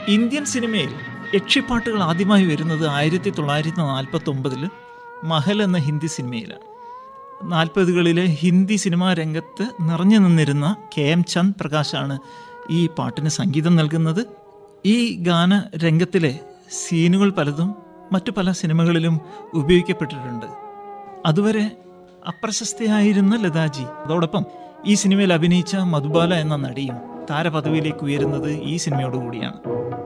Indian സിനിമയിൽ യക്ഷിപ്പാട്ടുകൾ ആദ്യമായി വരുന്നത് ആയിരത്തി തൊള്ളായിരത്തി നാൽപ്പത്തി ഒമ്പതിൽ മഹൽ എന്ന ഹിന്ദി സിനിമയിലാണ് നാൽപ്പതുകളിലെ ഹിന്ദി സിനിമാ രംഗത്ത് നിറഞ്ഞു നിന്നിരുന്ന കെ എം ചന്ദ് പ്രകാശാണ് ഈ പാട്ടിന് സംഗീതം നൽകുന്നത് ഈ ഗാന രംഗത്തിലെ സീനുകൾ പലതും മറ്റു പല സിനിമകളിലും ഉപയോഗിക്കപ്പെട്ടിട്ടുണ്ട് അതുവരെ അപ്രശസ്തയായിരുന്ന ലതാജി അതോടൊപ്പം ഈ സിനിമയിൽ അഭിനയിച്ച മധുബാല എന്ന നടിയും താരപദവിയിലേക്ക് ഉയരുന്നത് ഈ സിനിമയോടുകൂടിയാണ്